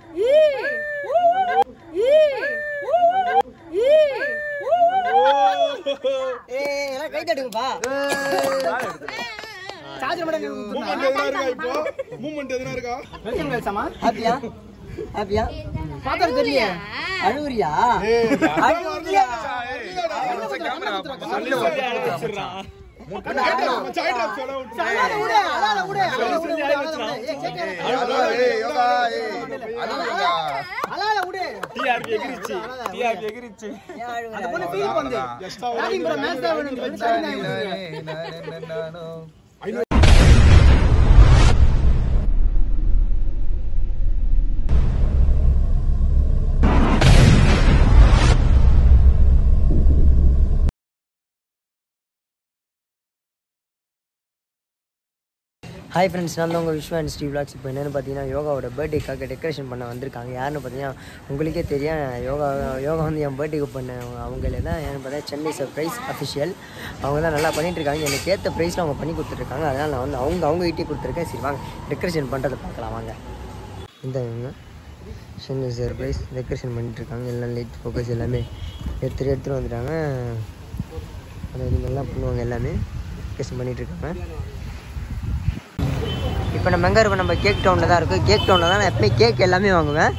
ஏய் எல்லாம் கை தட்டுங்கப்பா சார்ஜர் மட்டும் மூமெண்ட் எதுனா இருக்கா இப்போ மூமெண்ட் எதுனா இருக்கா வெல்கம் வெல்சமா ஹாப்பியா ஹாப்பியா பார்த்தா தெரியலையே அழுவுறியா அழுவுறியா சைடு சொல்ல விட்டு அழாத விடு, அழாத விடு, அழாத விடு, விடு, அழாத விடு. ஏய், கேட்காத. ஏய் யோகா ஏய் அழாத விடு. டிஆர்பி எகிரிச்சு டிஆர்பி எகிரிச்சு ஏன் அழுவுற? அந்த பொண்ணு feel பண்ணுது. Batting போட match தான் வேணும்னு சொல்லி batting தான் வேணும். ஹாய் ஃப்ரெண்ட்ஸ் நான் தான் உங்கள் விஸ்வா அண்ட் ஸ்டீவ் வ்ளாக்ஸ் இப்போ என்னென்னு பார்த்தீங்கன்னா யோகாவோட பர்த்டேக்காக டெக்கரேஷன் பண்ண வந்திருக்காங்க யாருன்னு பார்த்தீங்கன்னா உங்களுக்கே தெரியும் யோகா யோகா வந்து என் பர்த்டேக்கு பண்ண அவங்களே தான் ஏன்னு பார்த்தா சென்னை சர்ப்ரைஸ் அஃபிஷியல் அவங்க தான் நல்லா பண்ணிட்டு இருக்காங்க எனக்கு ஏற்ற ப்ரைஸில் அவங்க பண்ணி கொடுத்துட்ருக்காங்க அதனால் நான் வந்து அவங்க அவங்க கிட்டே கொடுத்துருக்கேன் சரி வாங்க டெக்கரேஷன் பண்ணுறதை பார்க்கலாம் வாங்க இந்த இவங்க சென்னை சர்ப்ரைஸ் டெக்கரேஷன் பண்ணிட்டு இருக்காங்க எல்லாம் லைட் ஃபோக்கஸ் எல்லாமே எடுத்துகிட்டு எடுத்துகிட்டு வந்துட்டாங்க அதை இதுங்கெல்லாம் பண்ணுவாங்க எல்லாமே டெக்கரேஷன் பண்ணிட்டு இருக்காங்க இப்போ நம்ம எங்கே இருக்கோம் நம்ம கேக் டவுனில் தான் இருக்கோம் கேக் டவுனில் தான் நான் எப்பவுமே கேக் எல்லாமே வாங்குவேன்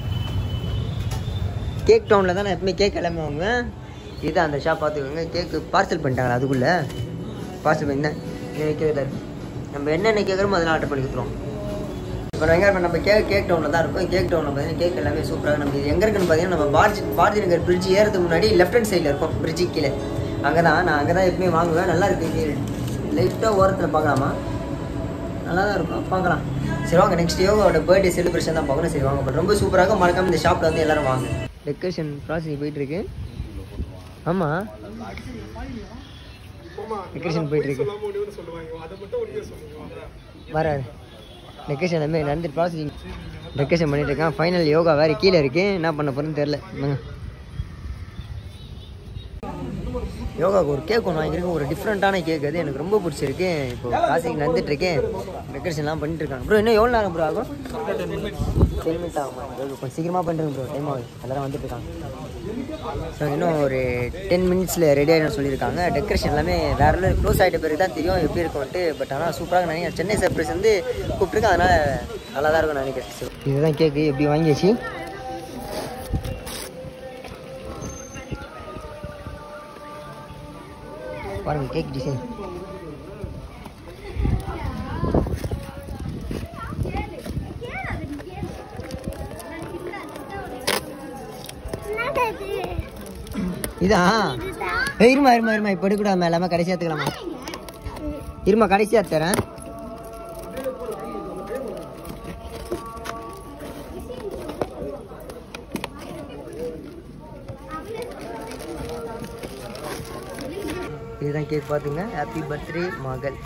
கேக் டவுனில் தான் நான் எப்பவுமே கேக் எல்லாமே வாங்குவேன் இதுதான் அந்த ஷாப் பார்த்துக்கோங்க கேக்கு பார்சல் பண்ணிட்டாங்களா அதுக்குள்ளே பார்சல் பண்ணி தான் வைக்கிறதா இருக்கு நம்ம என்னென்ன கேட்குறோமோ அதெல்லாம் ஆர்டர் பண்ணி கொடுத்துருவோம் இப்போ நான் எங்கே நம்ம கேக் கேக் டவுனில் தான் இருக்கோம் கேக் டவுனில் பார்த்தீங்கன்னா கேக் எல்லாமே சூப்பராக நம்ம இது எங்கே இருக்குன்னு பார்த்தீங்கன்னா நம்ம பாரதி பாரதி நகர் பிரிட்ஜ் ஏறதுக்கு முன்னாடி லெஃப்ட் ஹேண்ட் சைடில் இருக்கும் பிரிட்ஜு கீழே அங்கே தான் நான் அங்கே தான் எப்பவுமே வாங்குவேன் நல்லா இருக்கு இது லைட்டாக ஓரத்தில் பார்க்கலாமா நல்லா தான் இருக்கும் பார்க்கலாம் சரி வாங்க நெக்ஸ்ட் யோகாவோட பர்த்டே செலிப்ரேஷன் தான் பார்க்கணும் சரி வாங்க பட் ரொம்ப சூப்பராக மறக்காம இந்த ஷாப்பில் வந்து எல்லாரும் வாங்க டெக்கரேஷன் ப்ராசஸ் போயிட்டு இருக்கு ஆமாம் டெக்கரேஷன் போயிட்டு இருக்கு வர டெக்கரேஷன் எல்லாமே நடந்து ப்ராசஸிங் டெக்கரேஷன் பண்ணிட்டு இருக்கேன் ஃபைனல் யோகா வேறு கீழே இருக்கு என்ன பண்ண போறேன்னு தெரில என்னங்க யோகாவுக்கு ஒரு கேக் ஒன்று வாங்கியிருக்கேன் ஒரு டிஃப்ரெண்ட்டான கேக் அது எனக்கு ரொம்ப பிடிச்சிருக்கு இப்போ கிளாசிக் நடந்துட்டு இருக்கேன் டெக்கரேஷன்லாம் பண்ணிட்டு இருக்காங்க ப்ரோ இன்னும் எவ்வளோ நேரம் ப்ரோ ஆகும் டென் மினிட் ஆகும் bro. கொஞ்சம் சீக்கிரமாக பண்ணுறேன் ப்ரோ டைம் ஆகுது எல்லாரும் வந்துட்டு இருக்காங்க ஸோ இன்னும் ஒரு டென் மினிட்ஸில் ரெடி ஆகிடும் சொல்லியிருக்காங்க டெக்கரேஷன் எல்லாமே வேற லெவல் க்ளோஸ் ஆகிட்ட பிறகு தான் தெரியும் எப்படி இருக்கும்ட்டு பட் ஆனால் சூப்பராக நினைக்கிறேன் சென்னை சர்ப்ரைஸ் வந்து கூப்பிட்டுருக்கேன் அதனால் நல்லா தான் இருக்கும்னு நினைக்கிறேன் So, இதுதான் கேக்கு எப்படி வாங்கியாச்சு பாருங்க கேக் டிசைன் இதா ஏய், இருமா இருமா இருமா இப்போ எடுக்கூடாது எல்லாமே கடைசியாக எடுத்துக்கலாமா இருமா கடைசியாக தரேன் இதுதான் கேக் பார்த்துங்க ஹாப்பி பர்த்டே மகள்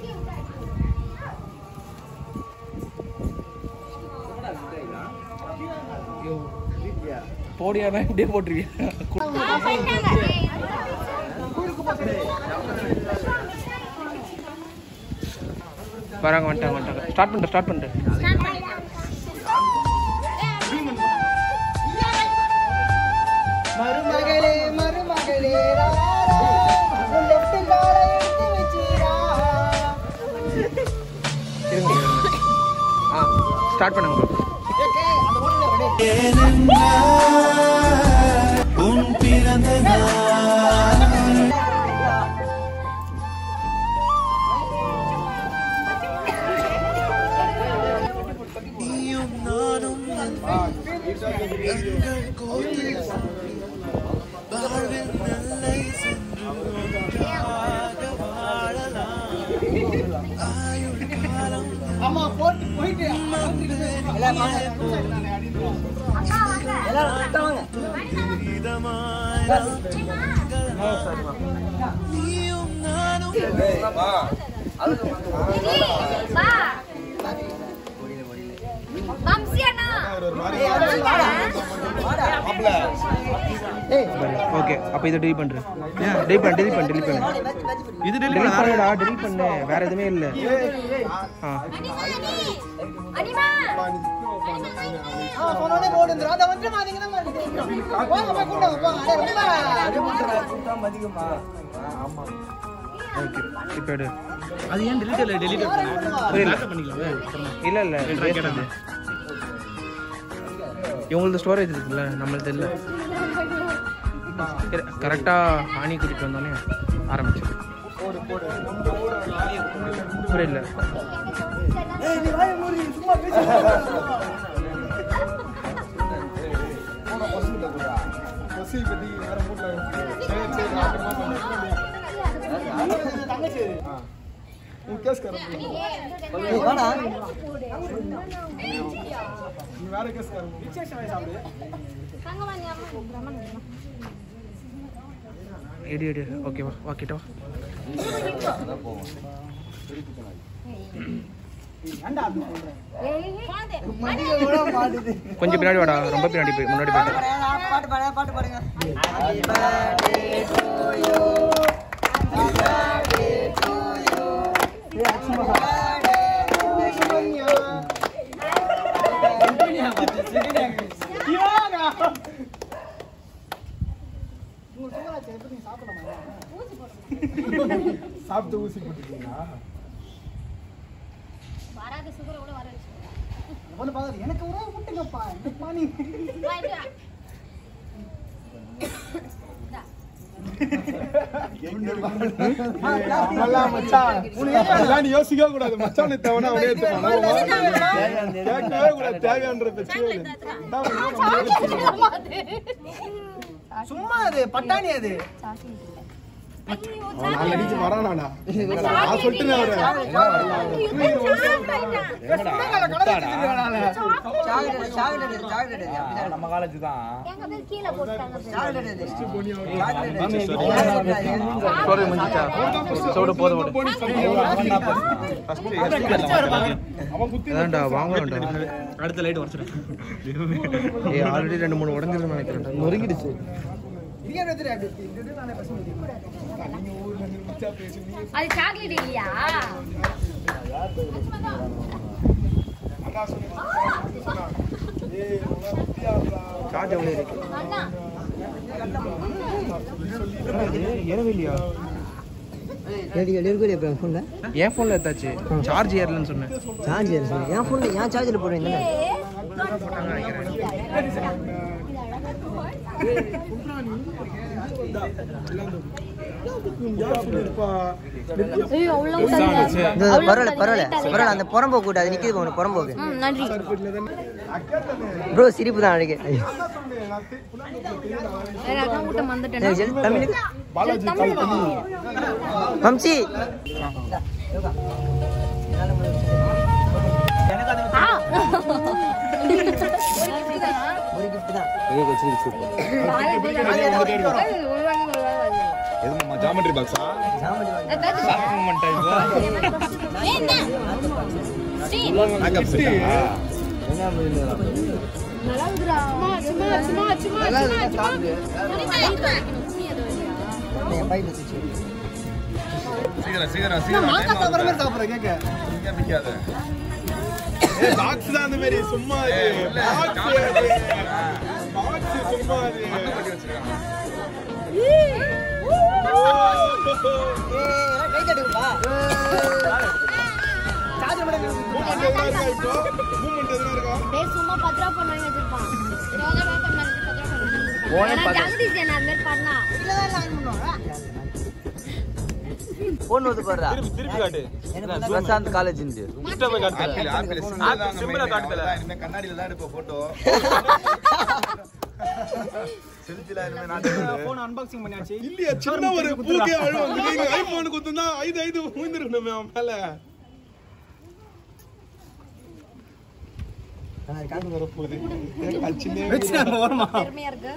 போடியாம இப்படியே போட்டிருக்கீங்க வராங்க வந்துட்டாங்க வந்துட்டாங்க ஸ்டார்ட் பண்ணிட்டு ஸ்டார்ட் பண்ணிட்டு மருமகளே மருமகளே ஆ ஸ்டார்ட் பண்ணுங்க bro. ஆமா போட்டு போயிட்டு எல்லாரும் வாங்க ஏய் ஓகே அப்போ இதை delete பண்ணுறேன் delete பண்ணு delete பண்ணு delete பண்ணு இது delete பண்ணுடா delete பண்ணு வேற எதுவுமே இல்லை ஆ ஆ சொன்னோடனே போடு வந்துரும். அதை வந்து மாத்தீங்கன்னா மாத்திக்கலாம். போங்க, போய் கூட்டு வாங்க, போங்க. அடே, ரொம்ப ஓகே இப்போ எடு அது ஏன் delete இல்ல, delete பண்ண? புரியல. backup பண்ணிக்கலாமே. இல்லை இல்லை கேட்டது. இவங்களது ஸ்டோரேஜ் இருக்குல்ல நம்மளது இல்லை கரெக்டாக ஆணி கூட்டிட்டு வந்தோடனே ஆரம்பிச்சு புரியல பசி பத்தி வேற மூட்ல சரி சரி நான் அப்புறமா சொல்றேன். தங்கச்சி ஆ. உன் கேஸ் காரன் ஏய், வாடா நீ வேற கேஸ் காரன் எடு எடு ஓகேவா வா கிட்ட வா ஏன்டா அப்படி சொல்ற? கொஞ்சம் பின்னாடி வாடா ரொம்ப பின்னாடி போய் முன்னாடி போயிட்டு பாட்டு பாடுங்க பாட்டு பாடுங்க Happy birthday to you. Happy birthday to you. Happy birthday to you. இவாங்க. உங்க சுகராஜ் எப்படி நீங்க சாப்பிட மாட்டீங்க? சாப்பிட்டு ஊசி போட்டுட்டீங்களா இந்த பொண்ணு பார்க்காது, எனக்கு ஒரே முட்டுங்கப்பா என்னப்பா நீ அவன்லாம் மச்சான் அதெல்லாம் நீ யோசிக்க கூடாது மச்சான் தேவனா அவனே எடுத்துப்பான் கேட்கவே கூடாது தேவையான்ற பிரச்சனை இல்லை. சும்மா அது பட்டாணி அது அவன் நாலு அடிக்கு வரானாடா நான் சொல்லிட்டு அவரை சாக்லேட் சாக்லேட் இது, சாக்லேட் இது. அப்படிதான் நம்ம காலேஜ் தான் சாக்லேட் இது. ஸ்டோரேஜ் முடிஞ்சிச்சா சோடு போதும் போடு அவன் குத்தி அதான்டா வாங்க வேண்டாம் அடுத்த லைட் உடச்சிடும் ஏய் ஆல்ரெடி ரெண்டு மூணு உடஞ்சிருந்து நினைக்கிறேன் நொறுங்கிடுச்சு இதுக்கே எடுத்துரு அப்படி இது நானே பசங்க அது சாக்லேட் இல்லையா சார்ஜ் எவ்வளோ இருக்கு அண்ணா ஏறவே இல்லையா ஏடி ஏடி இருக்குது இப்போ என் ஃபோனில் என் ஃபோனில் எடுத்தாச்சு சார்ஜ் ஏறலன்னு சொன்னேன் சார்ஜ் ஏறு சொல்லு என் ஃபோனில் ஏன் சார்ஜில் போடுறீங்க ஐயோ அவ்வளோ இந்த பரவாயில்ல பரவாயில்ல பரவாயில்ல அந்த புறம்போக்கு கூட்டு அது நிற்கிது போகணும் புறம்போக்கு ம் நன்றி ப்ரோ சிரிப்பு தான் அழகு ஐயோ. வேற அக்கா கூட்டம் ஏய், வந்துட்டேன்னா ஜெல், தமிழ் பாலாஜி கால் பண்ணி வம்சி ஆ ஒரு கிஃப்ட் தான் எதுமா ஜாமெட்ரி பாக்ஸா மேக்கப் செட்டா என் பையில வச்சு சீக்கிரம் சீக்கிரம் சீக்கிரம் மாங்கா சாப்பிட்ற மாதிரி சாப்பிட்ற கேட்க இங்க நிக்காத ஏய் பாக்ஸ் தான் அந்த மாதிரி சும்மா பாக்ஸ் பாக்ஸ் சும்மா அது கை தட்டுப்பா மூமெண்ட் எதுனா இருக்கா இப்போ மூமெண்ட் எதுனா இருக்கா பேர் சும்மா பத்து ரூபா பண்ணி வச்சிருப்பான் யோகா ஓபன் பண்ணி பத்து ரூபா பண்ணி வச்சிருப்பான் ஜெகதீஷ் என்ன அந்த மாதிரி பண்ணா போன் வந்து போடுறா திருப்பி காட்டு பிரசாந்த் காலேஜ் இருந்து கிட்ட போய் காட்டு ஆப்பிள் ஆப்பிள் சிம்பிளா காட்டுதல. இந்த கண்ணாடியில தான் எடுப்ப போட்டோ செல்ஃபில இனிமே நான் போன் அன்பாக்சிங் பண்ணியாச்சு இல்லையா சின்ன ஒரு பூக்கே அழுவும் நீங்க ஐபோன் குத்துனா ஐது ஐது விழுந்துருக்கணுமே அவன் மேல காது வர போகுது எனக்கு அது சின்ன பெருமையா இருக்கு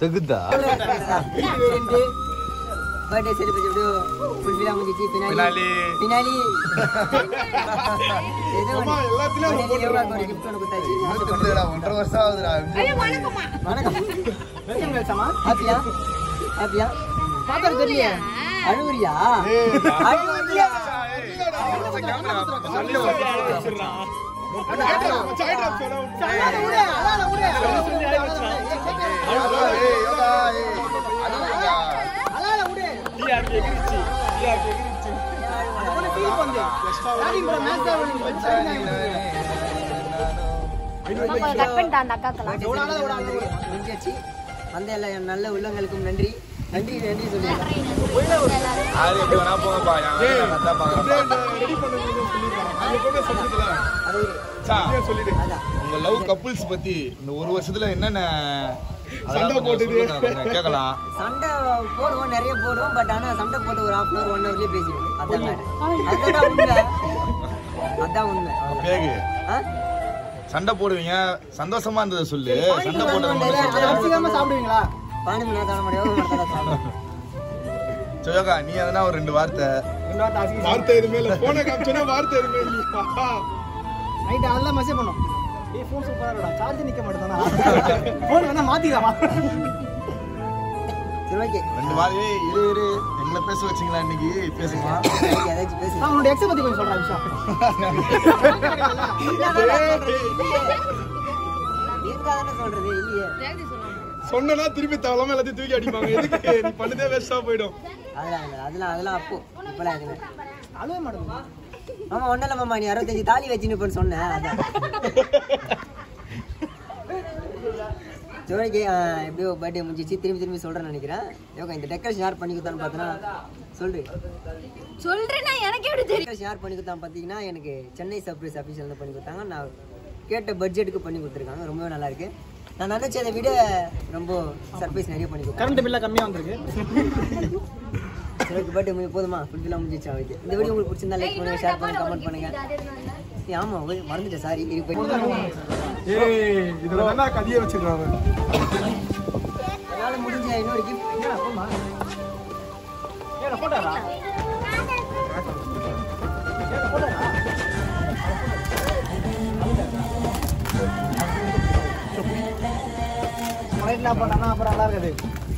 பர்த்டே செலிப்ரேட் எப்படியோ ஃபுல்ஃபில் ஆகிச்சு பினாலி பின்னாடி பினாலி ஏதோ அம்மா, எல்லாத்துலயும் அதை போட்டுருக்கோம். ஒரு gift ஒன்று கொடுத்தாச்சு ஒன்றரை வருஷம் ஆகுதுடா வணக்கம் வெல்கம் வெல்சமா ஹாப்பியா ஹாப்பியா பாப்பா தெரியலையே அழுவுறியா அழுவுறியா கேமரா அதான் விடு அதான் விடு ஸ்டார்டிங் ப்ரோ மேட்ச் கட் பண்ணிட்டா அந்த அக்காக்கெல்லாம் ஓடாத, ஓடாத, ஓடாத. முடிஞ்சாச்சு வந்த எல்லா நல்ல உள்ளங்களுக்கும் நன்றி நன்றி நன்றி சொல்லிடுறேன் யாரு எப்படி வேணா போங்கப்பா என் வேலையை நான் கரெக்டா பாக்குறேன் ரெடி பண்ணுறது சொல்லிடுறேன் அது எப்பவுமே சொல்றதுல அது சா, சொல்லிடு அதான் உங்க லவ் கப்புள்ஸ் பத்தி இந்த ஒரு வருஷத்துல என்னென்ன சண்டை அதெல்லாம் போட்டது. சொல்லுங்க, கொஞ்சம் கேட்கலாம் சண்டை போடுவோம் நிறைய போடுவோம் பட் ஆனா சண்டை போட்டு ஒரு ஹாஃப் அன் ஒன் ஹவர்லயே பேசிடுவோம் அதான் matter. அதுதான் உண்மை அதான் உண்மை பேகு ஆ? சண்டை போடுவீங்க சந்தோஷமா இருந்ததை சொல்லு சண்டை போட்டது மட்டும் அதை சொல்லு. வச்சுக்காம சாப்பிடுவீங்களா பானி மணி சாப்பிட முடியாது ஒரு மணி சாப்பிடுவோம் சுயோகா நீ எதனா ஒரு ரெண்டு வார்த்தை ரெண்டு வார்த்தை அசிங்க வார்த்தை எதுவுமே இல்லை போனை காமிச்சோன்னா வார்த்தை எதுவுமே இல்லையா நைட் அதெல்லாம் மெசேஜ் பண்ணோம் ஏய் ஃபோன் சூப்பரா இருக்கடா சார்ஜ் நிக்க மாட்டேதானா ஃபோன் வேணா மாத்திக்கலாமா சரி ஓகே ரெண்டு வார்த்தை ஏய், இரு இரு எங்களை பேச வச்சீங்களா இன்னைக்கு பேசுமா ஏதாச்சும் பேசுங்க நான் உன்னோட எக்ஸ பத்தி கொஞ்சம் சொல்றேன் விஷயம் இருக்காதானே சொல்றது இல்லையே சொன்னா திருப்பி தவளாம எல்லாத்தையும் தூக்கி அடிப்பாங்க எதுக்கு நீ பண்ணதே வேஸ்டா போயிடும் அதெல்லாம் இல்லை அதெல்லாம் அதெல்லாம் அப்போ இப்பெல்லாம் எதுவுமே அழுவே மாட்டேங்குது ஆமா ஒன்றும் இல்லை மாமா நீ அறுபத்தஞ்சு தாலி வச்சுன்னு சொன்னேன் அதான் ஜோனிக்கு எப்படியோ பர்த்டே முடிஞ்சிச்சு திரும்பி திரும்பி சொல்கிறேன்னு நினைக்கிறேன் யோகா இந்த டெக்கரேஷன் யார் பண்ணி கொடுத்தான்னு பார்த்தோன்னா சொல்லு சொல்றேன்னா எனக்கு எப்படி தெரியும் டெக்கரேஷன் யார் பண்ணி கொடுத்தான்னு பார்த்தீங்கன்னா எனக்கு சென்னை சர்ப்ரைஸ் ஆஃபீஸில் வந்து பண்ணி கொடுத்தாங்க நான் கேட்ட பட்ஜெட்டுக்கு பண்ணி கொடுத்துருக்காங்க ரொம்பவே நல்லா இருக்கு நான் நினச்சதை விட ரொம்ப சர்ப்ரைஸ் நிறைய பண்ணி கொடுத்தாங்க கரண்ட் பில்ல கம்மியா வந்திருக்கு சரி பர்த்டே முடிஞ்சு போதுமா ஃபுல்ஃபில்லாக முடிஞ்சிச்சு அவளுக்கு இந்த வீடியோ உங்களுக்கு பிடிச்சிருந்தா லைக் பண்ணுங்க ஷேர் பண்ணுங்க கமெண்ட் பண்ணுங்க ஏய், ஆமா ஓய், மறந்துட்டேன் சாரி இது போய் ஏய் இதுல வேணா கதையை வச்சிருக்காங்க என்னால் முடிஞ்ச இன்னொரு கிஃப்ட் ஏன் போட்டாரா என்ன பண்ணா அப்புறம் நல்லா இருக்குது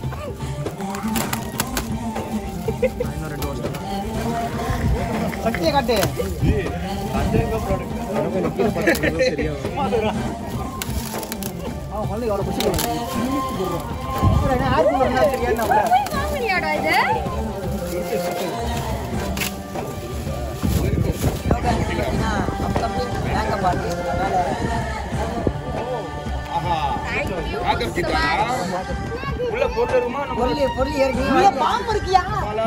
சக்தியை காட்டு அவன் வந்து எவ்வளோ குஷி என்ன ஆட் பண்ணுறா தெரியாது காமெடியாடா இது யோகா பார்த்தீங்கன்னா அப்கமிங் மேக்கப் ஆர்டிஸ்ட் அதனால உள்ள போட்டு வருமா பொருள் பொருள் ஏற்கனவே உள்ள வாங்கியாச்சு. பாம்பு இருக்கியா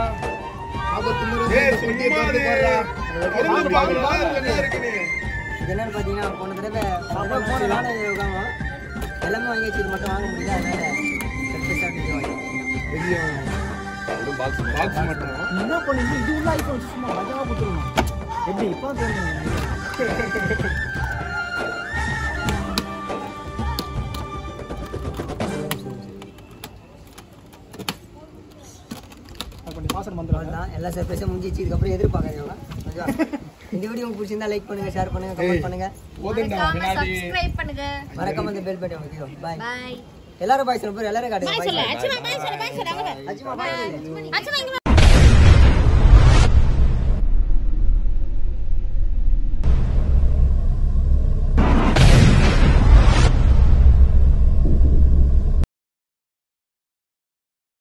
ஏய் சும்மா இரு. மருந்து பாக்குறதா என்ன இருக்கு நீ இது என்னன்னு பார்த்தீங்கன்னா போன தடவை போன தடவை போன நாள் யோகாவும் எல்லாமே வாங்கியாச்சு இது மட்டும் வாங்க முடியல அதனால சர்ப்ரைஸாக கொஞ்சம் வாங்கி பாக்ஸ் மட்டும் என்ன பண்ணீங்க இது உள்ள ஐபோன் சும்மா மஜாவா கொடுத்துருமா எப்படி இப்போ தெரியுங்க அப்படி பாசன் வந்துடும் அவ்வளோதான் எல்லா சர்ப்ரைஸும் முடிஞ்சிச்சு இதுக்கப்புறம் எதிர்பார்க்காதீங்க ஓகேவா? இந்த வீடியோ உங்களுக்கு பிடிச்சிருந்தா லைக் பண்ணுங்க ஷேர் பண்ணுங்க கமெண்ட் பண்ணுங்க போதுண்டா மறக்காம பின்னாடி சப்ஸ்கிரைப் பண்ணுங்க மறக்காம இந்த bell button okay bye bye எல்லாரும் பாய் சொல்ல போறோம் எல்லாரும் காட்டுங்க பாய் சொல்லு bye. அச்சுமா பாய் சொல்லு பாய் சொல்லு அஜிமா பாய் சொல்லு அச்சுமா இங்க வா.